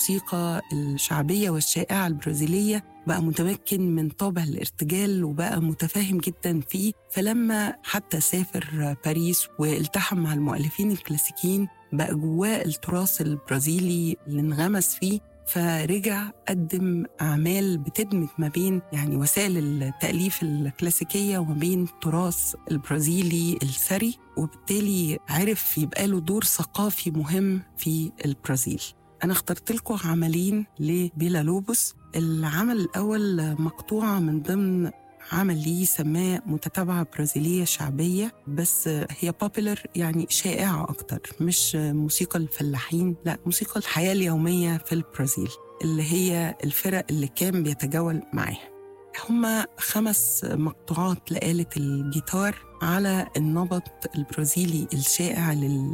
الموسيقى الشعبية والشائعة البرازيلية بقى متمكن من طابع الارتجال وبقى متفاهم جدا فيه فلما حتى سافر باريس والتحم مع المؤلفين الكلاسيكيين بقى جواه التراث البرازيلي اللي انغمس فيه فرجع قدم أعمال بتدمج ما بين يعني وسائل التأليف الكلاسيكية وما بين التراث البرازيلي الثري وبالتالي عرف يبقى له دور ثقافي مهم في البرازيل أنا اخترت لكم عملين لبيلا لوبوس العمل الأول مقطوعة من ضمن عمل ليه سماه متتابعة برازيلية شعبية بس هي بوبيلر يعني شائعة أكتر مش موسيقى الفلاحين لا موسيقى الحياة اليومية في البرازيل اللي هي الفرق اللي كان بيتجول معاها هما خمس مقطوعات لآلة الجيتار على النمط البرازيلي الشائع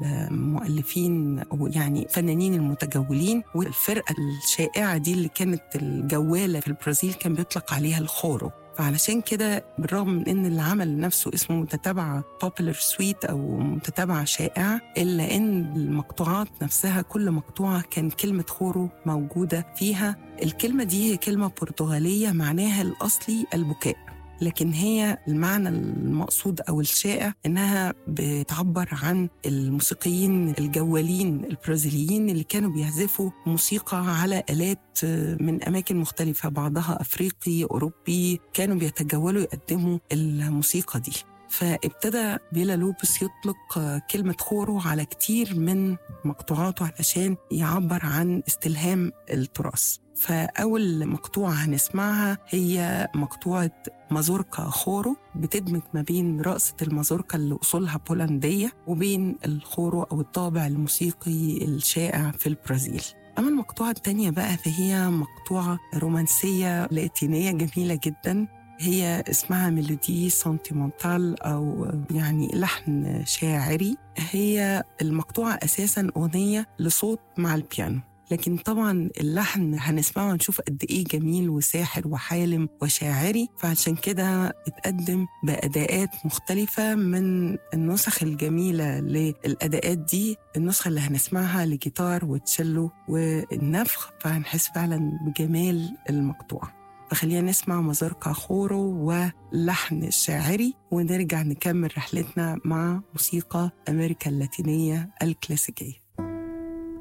للمؤلفين أو يعني فنانين المتجولين والفرقة الشائعة دي اللي كانت الجوالة في البرازيل كان بيطلق عليها الخورو فعلشان كده بالرغم من ان العمل نفسه اسمه متتابعه بوبولار سويت او متتابعه شائعه الا ان المقطوعات نفسها كل مقطوعه كان كلمه خورو موجوده فيها الكلمه دي هي كلمه برتغاليه معناها الاصلي البكاء لكن هي المعنى المقصود او الشائع انها بتعبر عن الموسيقيين الجوالين البرازيليين اللي كانوا بيعزفوا موسيقى على الات من اماكن مختلفه بعضها افريقي اوروبي كانوا بيتجولوا يقدموا الموسيقى دي فابتدى بيلا لوبس يطلق كلمة خورو على كتير من مقطوعاته علشان يعبر عن استلهام التراث فأول مقطوعة هنسمعها هي مقطوعة مازوركا خورو بتدمج ما بين رقصة المازوركا اللي أصولها بولندية وبين الخورو أو الطابع الموسيقي الشائع في البرازيل أما المقطوعة التانية بقى فهي مقطوعة رومانسية لاتينية جميلة جدا هي اسمها ميلودي سنتيمونتال أو يعني لحن شاعري هي المقطوعة أساسا أغنية لصوت مع البيانو لكن طبعا اللحن هنسمعه ونشوف قد ايه جميل وساحر وحالم وشاعري فعشان كده اتقدم باداءات مختلفه من النسخ الجميله للاداءات دي النسخه اللي هنسمعها لجيتار وتشيلو والنفخ فهنحس فعلا بجمال المقطوعه فخلينا نسمع مزاركا خورو واللحن الشاعري ونرجع نكمل رحلتنا مع موسيقى أمريكا اللاتينية الكلاسيكية